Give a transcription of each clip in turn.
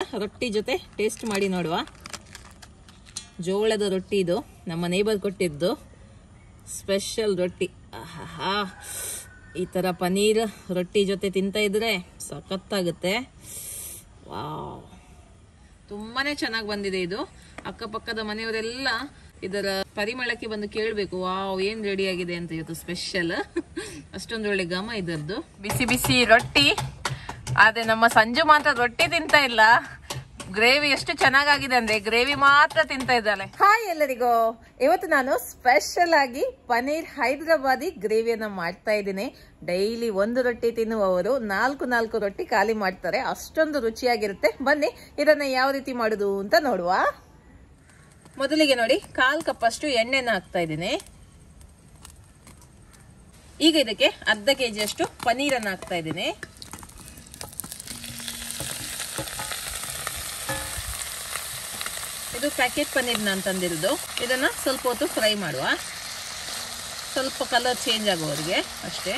ರೊಟ್ಟಿ ಜೊತೆ ಟೇಸ್ಟ್ ಮಾಡಿ ನೋಡುವ ಜೋಳದ ರೊಟ್ಟಿ ಇದು ನಮ್ಮ ನೇಬರ್ ಕೊಟ್ಟಿದ್ದು ಸ್ಪೆಷಲ್ ರೊಟ್ಟಿ ಆಹಾ ಈ ಥರ ಪನೀರ್ ರೊಟ್ಟಿ ಜೊತೆ ತಿಂತ ಇದ್ರೆ ಸಖತ್ತಾಗುತ್ತೆ ವಾವ್ ತುಂಬಾನೇ ಚೆನ್ನಾಗಿ ಬಂದಿದೆ ಇದು ಅಕ್ಕಪಕ್ಕದ ಮನೆಯವರೆಲ್ಲ ಇದರ ಪರಿಮಳಕ್ಕೆ ಬಂದು ಕೇಳಬೇಕು ವಾವ್ ಏನ್ ರೆಡಿ ಆಗಿದೆ ಅಂತ ಇವತ್ತು ಸ್ಪೆಷಲ್ ಅಷ್ಟೊಂದು ಒಳ್ಳೆ ಘಮ ಇದರದ್ದು ಬಿಸಿ ಬಿಸಿ ರೊಟ್ಟಿ ಆದ್ರೆ ನಮ್ಮ ಸಂಜು ಮಾತ್ರ ರೊಟ್ಟಿ ತಿಂತ ಇಲ್ಲ ಗ್ರೇವಿ ಎಷ್ಟು ಚೆನ್ನಾಗಾಗಿದೆ ಅಂದ್ರೆ ಗ್ರೇವಿ ಮಾತ್ರ ತಿಂತ ಇದ್ದಾಳೆ ಹಾಯ್ ಎಲ್ಲರಿಗೂ ಇವತ್ತು ನಾನು ಸ್ಪೆಷಲ್ ಆಗಿ ಪನೀರ್ ಹೈದರಾಬಾದಿ ಗ್ರೇವಿಯನ್ನ ಮಾಡ್ತಾ ಇದ್ದೀನಿ ಡೈಲಿ ಒಂದು ರೊಟ್ಟಿ ತಿನ್ನುವವರು ನಾಲ್ಕು ನಾಲ್ಕು ರೊಟ್ಟಿ ಖಾಲಿ ಮಾಡ್ತಾರೆ ಅಷ್ಟೊಂದು ರುಚಿಯಾಗಿರುತ್ತೆ ಬನ್ನಿ ಇದನ್ನ ಯಾವ ರೀತಿ ಮಾಡುದು ಅಂತ ನೋಡುವ ಮೊದಲಿಗೆ ನೋಡಿ ಕಾಲ್ ಕಪ್ ಅಷ್ಟು ಎಣ್ಣೆನ ಹಾಕ್ತಾ ಇದ್ದೀನಿ ಈಗ ಇದಕ್ಕೆ ಅರ್ಧ ಕೆಜಿ ಅಷ್ಟು ಪನೀರನ್ನ ಹಾಕ್ತಾ ಇದ್ದೀನಿ ಇದು ಪ್ಯಾಕೆಟ್ ಪನ್ನೀರ್ ನಾನು ತಂದಿರೋದು ಇದನ್ನ ಸ್ವಲ್ಪ ಹೊತ್ತು ಫ್ರೈ ಮಾಡುವ ಸ್ವಲ್ಪ ಕಲರ್ ಚೇಂಜ್ ಆಗುವವರೆಗೆ ಅಷ್ಟೇ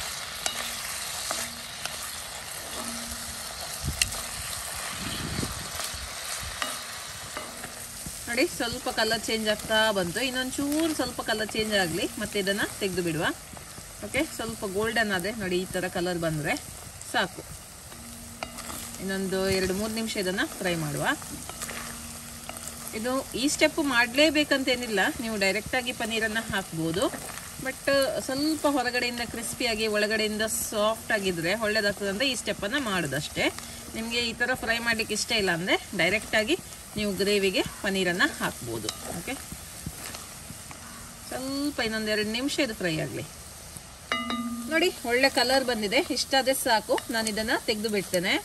ನೋಡಿ ಸ್ವಲ್ಪ ಕಲರ್ ಚೇಂಜ್ ಆಗ್ತಾ ಬಂತು ಇನ್ನೊಂದು ಚೂರು ಸ್ವಲ್ಪ ಕಲರ್ ಚೇಂಜ್ ಆಗಲಿ ಮತ್ತೆ ಇದನ್ನ ತೆಗೆದು ಬಿಡುವ ಓಕೆ ಸ್ವಲ್ಪ ಗೋಲ್ಡನ್ ಆದ್ರೆ ನೋಡಿ ಈ ತರ ಕಲರ್ ಬಂದ್ರೆ ಸಾಕು ಇನ್ನೊಂದು ಎರಡು ಮೂರು ನಿಮಿಷ ಇದನ್ನ ಫ್ರೈ ಮಾಡುವ ಇದು ಈ ಸ್ಟೆಪ್ ಮಾಡಲೇಬೇಕಂತೇನಿಲ್ಲ ನೀವು ಡೈರೆಕ್ಟಾಗಿ ಪನ್ನೀರನ್ನು ಹಾಕ್ಬೋದು ಬಟ್ ಸ್ವಲ್ಪ ಹೊರಗಡೆಯಿಂದ ಕ್ರಿಸ್ಪಿಯಾಗಿ ಒಳಗಡೆಯಿಂದ ಸಾಫ್ಟ್ ಆಗಿದ್ರೆ ಒಳ್ಳೇದಾಗ್ತದೆ ಅಂದರೆ ಈ ಸ್ಟೆಪ್ಪನ್ನು ಮಾಡೋದಷ್ಟೇ ನಿಮಗೆ ಈ ಥರ ಫ್ರೈ ಮಾಡಲಿಕ್ಕೆ ಇಷ್ಟ ಇಲ್ಲ ಅಂದರೆ ಡೈರೆಕ್ಟಾಗಿ ನೀವು ಗ್ರೇವಿಗೆ ಪನ್ನೀರನ್ನು ಹಾಕ್ಬೋದು ಓಕೆ ಸ್ವಲ್ಪ ಇನ್ನೊಂದು ಎರಡು ನಿಮಿಷ ಇದು ಫ್ರೈ ಆಗಲಿ ನೋಡಿ ಒಳ್ಳೆ ಕಲರ್ ಬಂದಿದೆ ಇಷ್ಟಾದರೆ ಸಾಕು ನಾನು ಇದನ್ನು ತೆಗೆದು ಬಿಡ್ತೇನೆ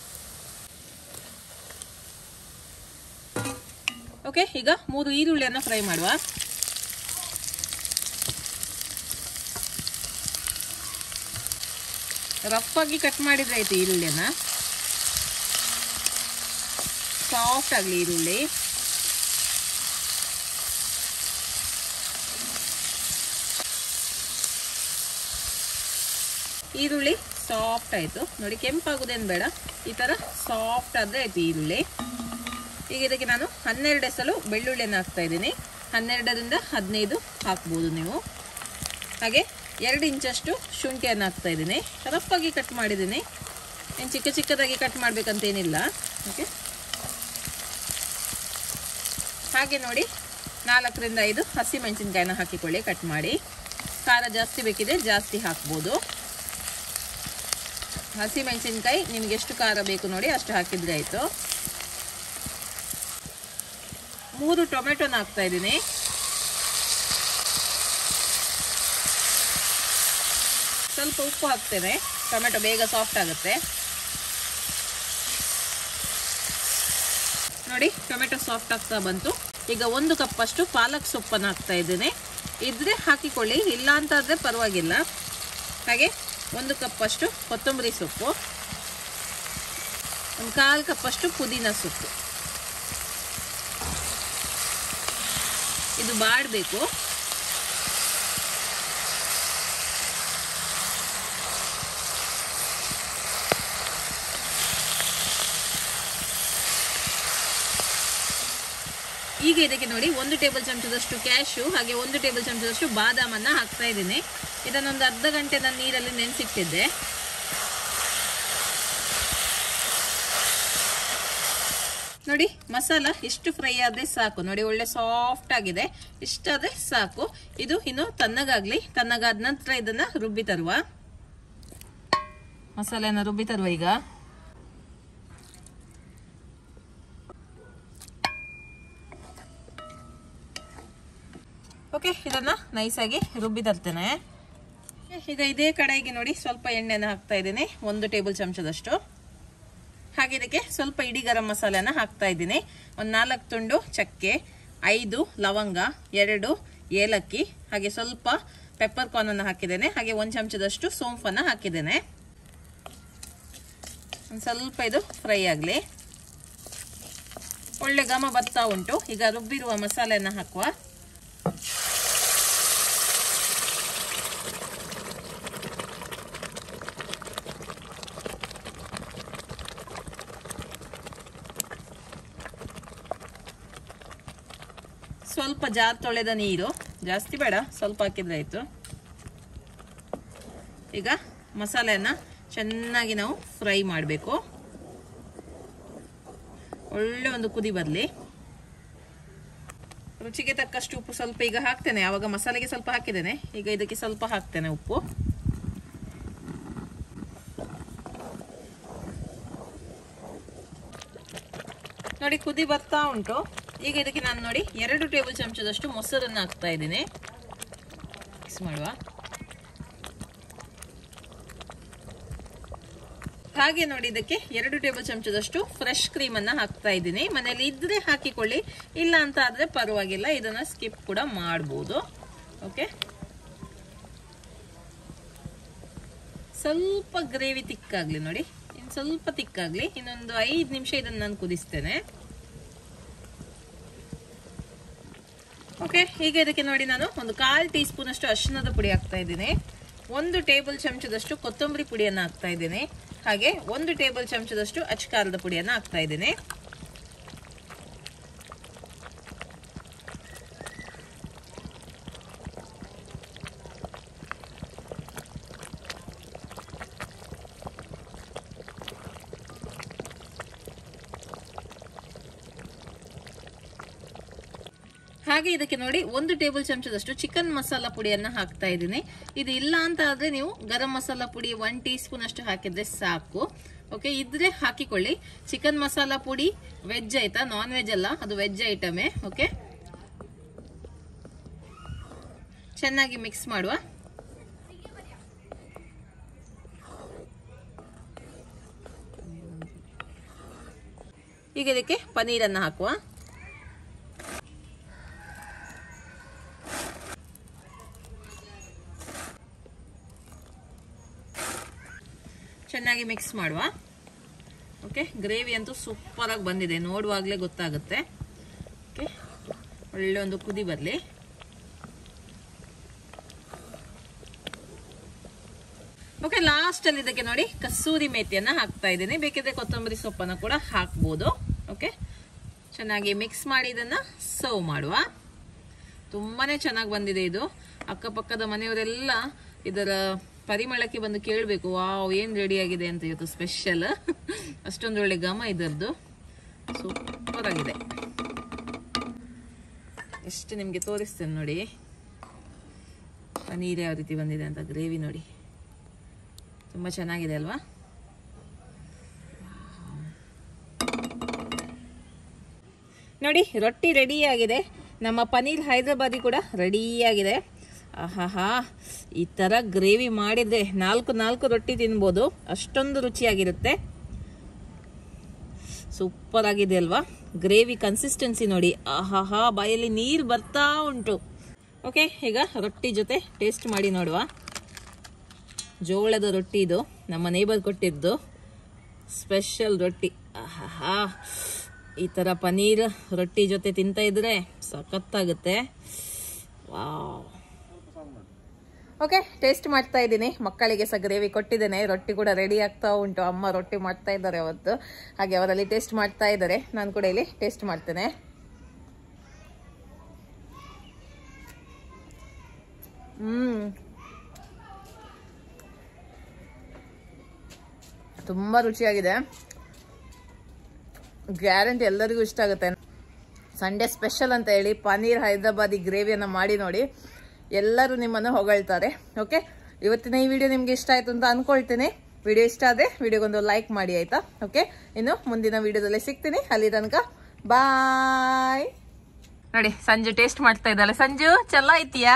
ಓಕೆ ಈಗ ಮೂರು ಈರುಳ್ಳಿಯನ್ನು ಫ್ರೈ ಮಾಡುವ ರಫ್ ಆಗಿ ಕಟ್ ಮಾಡಿದ್ರೆ ಆಯ್ತು ಈರುಳ್ಳಿಯನ್ನ ಸಾಫ್ಟ್ ಆಗಲಿ ಈರುಳ್ಳಿ ಈರುಳ್ಳಿ ಸಾಫ್ಟ್ ಆಯಿತು ನೋಡಿ ಕೆಂಪಾಗುದೇನು ಬೇಡ ಈ ಥರ ಸಾಫ್ಟ್ ಆದರೆ ಆಯ್ತು ಈರುಳ್ಳಿ ಈಗ ಇದಕ್ಕೆ ನಾನು ಹನ್ನೆರಡು ಎಸಲು ಬೆಳ್ಳುಳ್ಳಿಯನ್ನು ಹಾಕ್ತಾ ಇದ್ದೀನಿ ಹನ್ನೆರಡರಿಂದ ಹದಿನೈದು ಹಾಕ್ಬೋದು ನೀವು ಹಾಗೆ ಎರಡು ಇಂಚಷ್ಟು ಶುಂಠಿಯನ್ನು ಹಾಕ್ತಾ ಇದ್ದೀನಿ ರಫಾಗಿ ಕಟ್ ಮಾಡಿದ್ದೀನಿ ಏನು ಚಿಕ್ಕ ಚಿಕ್ಕದಾಗಿ ಕಟ್ ಮಾಡಬೇಕಂತೇನಿಲ್ಲ ಓಕೆ ಹಾಗೆ ನೋಡಿ ನಾಲ್ಕರಿಂದ ಐದು ಹಸಿ ಮೆಣಸಿನ್ಕಾಯಿನ ಹಾಕಿಕೊಳ್ಳಿ ಕಟ್ ಮಾಡಿ ಖಾರ ಜಾಸ್ತಿ ಬೇಕಿದೆ ಜಾಸ್ತಿ ಹಾಕ್ಬೋದು ಹಸಿ ಮೆಣಸಿನ್ಕಾಯಿ ನಿಮ್ಗೆ ಎಷ್ಟು ಖಾರ ಬೇಕು ನೋಡಿ ಅಷ್ಟು ಹಾಕಿದ್ರೆ ಆಯಿತು ಮೂರು ಟೊಮೆಟೊನ ಹಾಕ್ತಾ ಇದ್ದೀನಿ ಸ್ವಲ್ಪ ಉಪ್ಪು ಹಾಕ್ತೇನೆ ಟೊಮೆಟೊ ಬೇಗ ಸಾಫ್ಟ್ ಆಗುತ್ತೆ ನೋಡಿ ಟೊಮೆಟೊ ಸಾಫ್ಟ್ ಆಗ್ತಾ ಬಂತು ಈಗ ಒಂದು ಕಪ್ ಅಷ್ಟು ಪಾಲಕ್ ಸೊಪ್ಪನ್ನು ಹಾಕ್ತಾ ಇದ್ದೇನೆ ಇದ್ರೆ ಹಾಕಿಕೊಳ್ಳಿ ಇಲ್ಲ ಅಂತಾದರೆ ಪರವಾಗಿಲ್ಲ ಹಾಗೆ ಒಂದು ಕಪ್ ಅಷ್ಟು ಕೊತ್ತಂಬರಿ ಸೊಪ್ಪು ಒಂದು ಕಾಲು ಕಪ್ ಅಷ್ಟು ಪುದೀನ ಸೊಪ್ಪು ಇದು ಬಾಡಬೇಕು ಈಗ ಇದಕ್ಕೆ ನೋಡಿ ಒಂದು ಟೇಬಲ್ ಚಮಚದಷ್ಟು ಕ್ಯಾಶು ಹಾಗೆ ಒಂದು ಟೇಬಲ್ ಚಮಚದಷ್ಟು ಬಾದಾಮನ್ನ ಹಾಕ್ತಾ ಇದ್ದೀನಿ ಇದನ್ನೊಂದು ಅರ್ಧ ಗಂಟೆ ನಾನು ನೀರಲ್ಲಿ ನೆನೆಸಿಟ್ಟಿದ್ದೆ ನೋಡಿ ಮಸಾಲ ಇಷ್ಟು ಫ್ರೈ ಆದ್ರೆ ಸಾಕು ನೋಡಿ ಒಳ್ಳೆ ಸಾಫ್ಟ್ ಆಗಿದೆ ಇಷ್ಟಾದ್ರೆ ಸಾಕು ಇದು ಇನ್ನು ತಣ್ಣಗಾಗ್ಲಿ ತಣ್ಣಗಾದ ನಂತರ ಇದನ್ನ ರುಬ್ಬಿ ತರುವ ಮಸಾಲೆನ ರುಬ್ಬಿ ತರುವ ಈಗ ಓಕೆ ಇದನ್ನ ನೈಸಾಗಿ ರುಬ್ಬಿ ತರ್ತೇನೆ ಈಗ ಇದೇ ಕಡೆಗೆ ನೋಡಿ ಸ್ವಲ್ಪ ಎಣ್ಣೆನ ಹಾಕ್ತಾ ಇದ್ದೀನಿ ಒಂದು ಟೇಬಲ್ ಚಮಚದಷ್ಟು ಹಾಗೆ ಇದಕ್ಕೆ ಸ್ವಲ್ಪ ಇಡೀ ಗರಂ ಮಸಾಲೆನ ಹಾಕ್ತಾ ಇದ್ದೀನಿ ಒಂದು ನಾಲ್ಕು ತುಂಡು ಚಕ್ಕೆ ಐದು ಲವಂಗ ಎರಡು ಏಲಕ್ಕಿ ಹಾಗೆ ಸ್ವಲ್ಪ ಪೆಪ್ಪರ್ ಕಾರ್ನ್ ಅನ್ನು ಹಾಕಿದ್ದೇನೆ ಹಾಗೆ ಒಂದು ಚಮಚದಷ್ಟು ಸೋಂಫನ್ನು ಹಾಕಿದ್ದೇನೆ ಒಂದು ಸ್ವಲ್ಪ ಇದು ಫ್ರೈ ಆಗಲಿ ಒಳ್ಳೆ ಘಮ ಬರ್ತಾ ಉಂಟು ಈಗ ರುಬ್ಬಿರುವ ಮಸಾಲೆಯನ್ನು ಹಾಕುವ ಸ್ವಲ್ಪ ಜಾರ್ ತೊಳೆದ ನೀರು ಜಾಸ್ತಿ ಬೇಡ ಸ್ವಲ್ಪ ಹಾಕಿದ್ರೆ ಆಯ್ತು ಈಗ ಮಸಾಲೆಯನ್ನ ಚೆನ್ನಾಗಿ ನಾವು ಫ್ರೈ ಮಾಡಬೇಕು ಒಳ್ಳೆ ಒಂದು ಕುದಿ ಬರಲಿ ರುಚಿಗೆ ತಕ್ಕಷ್ಟು ಉಪ್ಪು ಸ್ವಲ್ಪ ಈಗ ಹಾಕ್ತೇನೆ ಆವಾಗ ಮಸಾಲೆಗೆ ಸ್ವಲ್ಪ ಹಾಕಿದ್ದೇನೆ ಈಗ ಇದಕ್ಕೆ ಸ್ವಲ್ಪ ಹಾಕ್ತೇನೆ ಉಪ್ಪು ನೋಡಿ ಕುದಿ ಬರ್ತಾ ಉಂಟು ಈಗ ಇದಕ್ಕೆ ನಾನು ನೋಡಿ ಎರಡು ಟೇಬಲ್ ಚಮಚದಷ್ಟು ಮೊಸರನ್ನು ಹಾಕ್ತಾ ಇದ್ದೀನಿ ಮಿಕ್ಸ್ ಮಾಡುವ ಹಾಗೆ ನೋಡಿ ಇದಕ್ಕೆ ಎರಡು ಟೇಬಲ್ ಚಮಚದಷ್ಟು ಫ್ರೆಶ್ ಕ್ರೀಮ್ ಅನ್ನ ಹಾಕ್ತಾ ಇದ್ದೀನಿ ಮನೇಲಿ ಇದ್ರೆ ಹಾಕಿಕೊಳ್ಳಿ ಇಲ್ಲ ಅಂತ ಆದ್ರೆ ಪರವಾಗಿಲ್ಲ ಇದನ್ನ ಸ್ಕಿಪ್ ಕೂಡ ಮಾಡಬಹುದು ಓಕೆ ಸ್ವಲ್ಪ ಗ್ರೇವಿ ತಿಕ್ಕಾಗ್ಲಿ ನೋಡಿ ಇನ್ನು ಸ್ವಲ್ಪ ತಿಕ್ಕಾಗ್ಲಿ ಇನ್ನೊಂದು ಐದು ನಿಮಿಷ ಇದನ್ನ ನಾನು ಕುದಿಸ್ತೇನೆ ಓಕೆ ಈಗ ಇದಕ್ಕೆ ನೋಡಿ ನಾನು ಒಂದು ಕಾಲ್ ಟೀ ಸ್ಪೂನ್ ಅಷ್ಟು ಅರಿಶಿಣದ ಪುಡಿ ಹಾಕ್ತಾ ಇದ್ದೀನಿ ಒಂದು ಟೇಬಲ್ ಚಮಚದಷ್ಟು ಕೊತ್ತಂಬರಿ ಪುಡಿಯನ್ನು ಹಾಕ್ತಾ ಇದ್ದೀನಿ ಹಾಗೆ ಒಂದು ಟೇಬಲ್ ಚಮಚದಷ್ಟು ಅಚ್ಕಾರದ ಪುಡಿಯನ್ನು ಹಾಕ್ತಾ ಇದ್ದೀನಿ ಹಾಗೆ ಇದಕ್ಕೆ ನೋಡಿ ಒಂದು ಟೇಬಲ್ ಚಮಚದಷ್ಟು ಚಿಕನ್ ಮಸಾಲ ಪುಡಿಯನ್ನ ಹಾಕ್ತಾ ಇದ್ದೀನಿ ಇದು ಇಲ್ಲ ಅಂತ ಆದ್ರೆ ನೀವು ಗರಂ ಮಸಾಲ ಪುಡಿ ಒನ್ ಟೀ ಸ್ಪೂನ್ ಅಷ್ಟು ಹಾಕಿದ್ರೆ ಸಾಕು ಓಕೆ ಇದ್ರೆ ಹಾಕಿಕೊಳ್ಳಿ ಚಿಕನ್ ಮಸಾಲ ಪುಡಿ ವೆಜ್ ಆಯ್ತಾ ನಾನ್ ವೆಜ್ ಅಲ್ಲ ಅದು ವೆಜ್ ಐಟಮೇ ಓಕೆ ಚೆನ್ನಾಗಿ ಮಿಕ್ಸ್ ಮಾಡುವ ಈಗ ಇದಕ್ಕೆ ಪನೀರನ್ನು ಹಾಕುವ ಚೆನ್ನಾಗಿ ಮಿಕ್ಸ್ ಮಾಡುವ ಓಕೆ ಗ್ರೇವಿ ಅಂತೂ ಸೂಪರ್ ಆಗಿ ಬಂದಿದೆ ನೋಡುವಾಗಲೇ ಗೊತ್ತಾಗುತ್ತೆ ಓಕೆ ಒಳ್ಳೆ ಒಂದು ಕುದಿ ಬರಲಿ ಓಕೆ ಲಾಸ್ಟ್ ಅಲ್ಲಿ ಇದಕ್ಕೆ ನೋಡಿ ಕಸೂರಿ ಮೇಥಿಯನ್ನ ಹಾಕ್ತಾ ಇದ್ದೀನಿ ಬೇಕಿದ್ರೆ ಕೊತ್ತಂಬರಿ ಸೊಪ್ಪನ್ನು ಕೂಡ ಹಾಕ್ಬೋದು ಓಕೆ ಚೆನ್ನಾಗಿ ಮಿಕ್ಸ್ ಮಾಡಿ ಇದನ್ನ ಸರ್ವ್ ಮಾಡುವ ತುಂಬಾನೇ ಚೆನ್ನಾಗಿ ಬಂದಿದೆ ಇದು ಅಕ್ಕಪಕ್ಕದ ಮನೆಯವರೆಲ್ಲ ಇದರ ಪರಿಮಳಕ್ಕೆ ಬಂದು ಕೇಳಬೇಕು ವಾವ್ ಏನು ರೆಡಿ ಆಗಿದೆ ಅಂತ ಇವತ್ತು ಸ್ಪೆಷಲ್ ಅಷ್ಟೊಂದು ಒಳ್ಳೆ ಘಮ ಇದರದ್ದು ಸೂಪರ್ ಆಗಿದೆ ಎಷ್ಟು ನಿಮಗೆ ತೋರಿಸ್ತೇನೆ ನೋಡಿ ಪನೀರ್ ಯಾವ ರೀತಿ ಬಂದಿದೆ ಅಂತ ಗ್ರೇವಿ ನೋಡಿ ತುಂಬ ಚೆನ್ನಾಗಿದೆ ಅಲ್ವಾ ನೋಡಿ ರೊಟ್ಟಿ ರೆಡಿಯಾಗಿದೆ ನಮ್ಮ ಪನೀರ್ ಹೈದ್ರಾಬಾದಿ ಕೂಡ ರೆಡಿಯಾಗಿದೆ ಆಹಾಹಾ ಈ ಥರ ಗ್ರೇವಿ ಮಾಡಿದರೆ ನಾಲ್ಕು ನಾಲ್ಕು ರೊಟ್ಟಿ ತಿನ್ಬೋದು ಅಷ್ಟೊಂದು ರುಚಿಯಾಗಿರುತ್ತೆ ಸೂಪರ್ ಆಗಿದೆ ಅಲ್ವಾ ಗ್ರೇವಿ ಕನ್ಸಿಸ್ಟೆನ್ಸಿ ನೋಡಿ ಆಹಾಹಾ ಬಾಯಲ್ಲಿ ನೀರು ಬರ್ತಾ ಉಂಟು ಓಕೆ ಈಗ ರೊಟ್ಟಿ ಜೊತೆ ಟೇಸ್ಟ್ ಮಾಡಿ ನೋಡುವ ಜೋಳದ ರೊಟ್ಟಿ ಇದು ನಮ್ಮ ನೇಬರ್ ಕೊಟ್ಟಿದ್ದು ಸ್ಪೆಷಲ್ ರೊಟ್ಟಿ ಆಹಾಹಾ ಈ ಥರ ಪನೀರ್ ರೊಟ್ಟಿ ಜೊತೆ ತಿಂತ ಇದ್ರೆ ಸಖತ್ತಾಗುತ್ತೆ ವಾವ್ ಓಕೆ ಟೇಸ್ಟ್ ಮಾಡ್ತಾ ಇದ್ದೀನಿ ಮಕ್ಕಳಿಗೆ ಸಹ ಗ್ರೇವಿ ಕೊಟ್ಟಿದ್ದೇನೆ ರೊಟ್ಟಿ ಕೂಡ ರೆಡಿ ಆಗ್ತಾ ಉಂಟು ಅಮ್ಮ ರೊಟ್ಟಿ ಮಾಡ್ತಾ ಇದ್ದಾರೆ ಅವತ್ತು ಹಾಗೆ ಅವರಲ್ಲಿ ಟೇಸ್ಟ್ ಮಾಡ್ತಾ ಇದ್ದಾರೆ ನಾನು ಕೂಡ ಇಲ್ಲಿ ಟೇಸ್ಟ್ ಮಾಡ್ತೇನೆ ಹ್ಮ್ ತುಂಬಾ ರುಚಿಯಾಗಿದೆ ಗ್ಯಾರಂಟಿ ಎಲ್ಲರಿಗೂ ಇಷ್ಟ ಆಗುತ್ತೆ ಸಂಡೇ ಸ್ಪೆಷಲ್ ಅಂತ ಹೇಳಿ ಪನೀರ್ ಹೈದ್ರಾಬಾದಿ ಗ್ರೇವಿಯನ್ನು ಮಾಡಿ ನೋಡಿ ಎಲ್ಲರೂ ನಿಮ್ಮನ್ನು ಹೊಗಳ್ತಾರೆ ಓಕೆ ಇವತ್ತಿನ ಈ ವಿಡಿಯೋ ನಿಮ್ಗೆ ಇಷ್ಟ ಆಯ್ತು ಅಂತ ಅನ್ಕೊಳ್ತೀನಿ ವಿಡಿಯೋ ಇಷ್ಟ ಆದರೆ ವಿಡಿಯೋಗೊಂದು ಲೈಕ್ ಮಾಡಿ ಆಯ್ತಾ ಓಕೆ ಇನ್ನು ಮುಂದಿನ ವಿಡಿಯೋದಲ್ಲಿ ಸಿಗ್ತೀನಿ ಅಲ್ಲಿ ತನಕ ಬಾಯ್ ನೋಡಿ ಸಂಜು ಟೇಸ್ಟ್ ಮಾಡ್ತಾ ಇದ್ದಾಳೆ ಸಂಜು ಚಲೋ ಐತಿಯಾ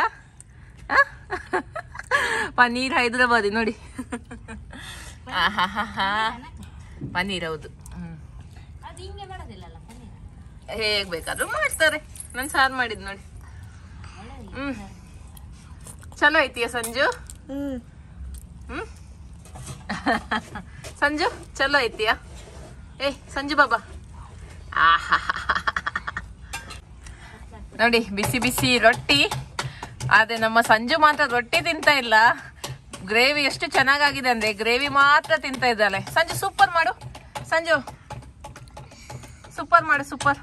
ಪನೀರ್ ಹೈದ್ರಾಬಾದಿ ನೋಡಿ ಆಹಾಹಾಹಾ. ಪನೀರ್ ಹೌದು ಹ್ಮ್. ಅದು ಹಿಂಗೆ ಮಾಡೋದಿಲ್ಲಲ್ಲ ಪನ್ನೀರ್ ಹೇಗ್ ಬೇಕಾದ್ರೂ ಮಾಡ್ತಾರೆ ನಾನು ಸಾರು ಮಾಡಿದ್ ನೋಡಿ ಹ್ಮ್ ಚಲೋ ಐತಿಯ ಸಂಜು ಹ್ಮ್ ಸಂಜು ಚಲೋ ಐತಿಯ ಏ ಸಂಜು ಬಾಬಾ ಆಹಾ ನೋಡಿ ಬಿಸಿ ಬಿಸಿ ರೊಟ್ಟಿ ಆದ್ರೆ ನಮ್ಮ ಸಂಜು ಮಾತ್ರ ರೊಟ್ಟಿ ತಿಂತ ಇಲ್ಲ ಗ್ರೇವಿ ಎಷ್ಟು ಚೆನ್ನಾಗಾಗಿದೆ ಅಂದ್ರೆ ಗ್ರೇವಿ ಮಾತ್ರ ತಿಂತ ಇದ್ದಾಳೆ ಸಂಜು ಸೂಪರ್ ಮಾಡು ಸಂಜು ಸೂಪರ್ ಮಾಡು ಸೂಪರ್